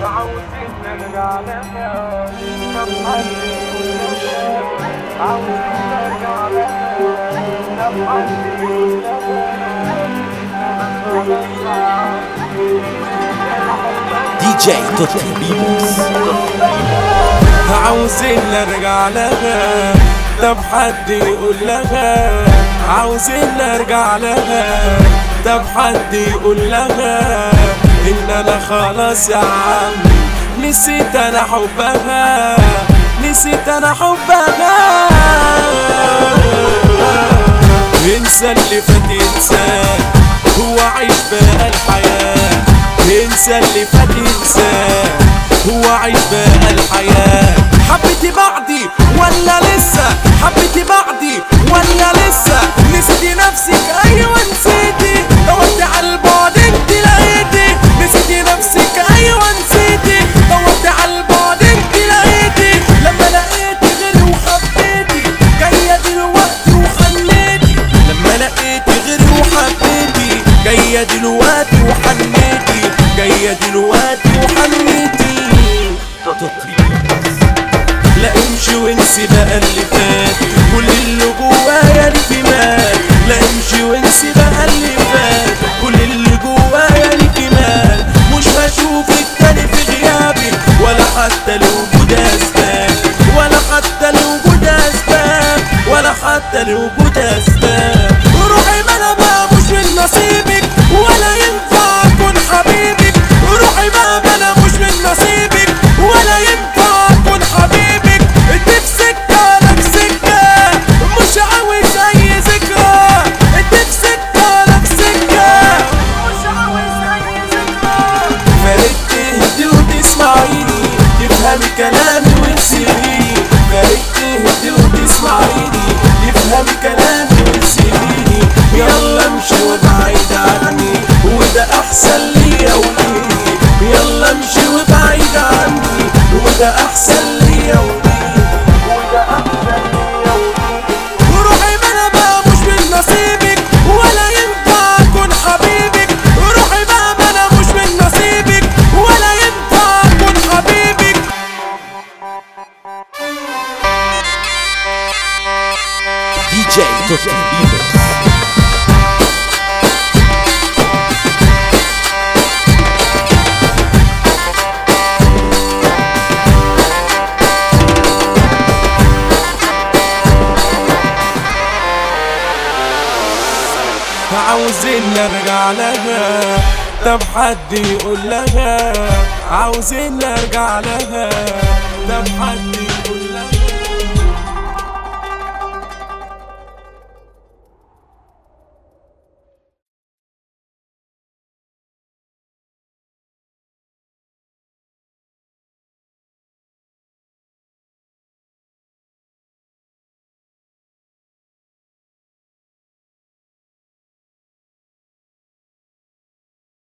عاوزين نرجع لها طب حد يقول لها عاوزين نرجع لها طب حد يقول دي جي توتي بيبوس عاوزين نرجع لها طب حد يقول لها عاوزين نرجع لها طب حد يقول لها ان انا خلاص يا عم نسيت انا حبها نسيت انا حبها انسى اللي فات انساه هو عيش بقى الحياة انسى اللي فات انساه هو عيش بقى الحياة حبيتي بعدي ولا لسه حبيتي بعدي ولا لسه نسيتي نفسك ايوه نسيتي دورت على البعد انت لقيتي نسيتي نفسك ايوه نسيتي دورت على البعد انت لقيتي لما لقيتي غيري وحبيتي جايه دلوقتي وحنيتي لما لقيتي غيري وحبيتي جايه دلوقتي وحنيتي جايه دلوقتي وحنيتي لا امشي وانسي بقى اللي فات كل اللي جوايا ليكي مات لا امشي وانسي بقى اللي فات كل اللي جوايا ليكي مات مش هشوفك تاني في غيابك ولا حتى لوجود اسباب ولا حتى لوجود اسباب ولا حتى لوجود اسباب روحي ما انا بقى مش من نصيبك ولا ينفع اكون حبيبك روحي ما انا مش من نصيبك ولا ينفع اكون حبيبك انت في سكه انا في سكه مش عاوز اي ذكرى انت في سكه انا في سكه مش عاوز اي ذكرى فارق تهدي وتسمعيني تفهمي كلامي وتسيبيني فارق تهدي وتسمعيني تفهمي كلامي وتسيبيني يلا امشي وابعد عني وده احسن ليا وليكي يلا امشي وابعد عني وده احسن ليا وليكي وده احسن ليا وليكي روحي ما انا بقى مش من نصيبك ولا ينفع اكون حبيبك روحي بقى ما انا مش من نصيبك ولا ينفع اكون حبيبك دي جي توتي بيبوس عاوزين نرجع لها طب حد يقول لها عاوزين نرجع لها طب حد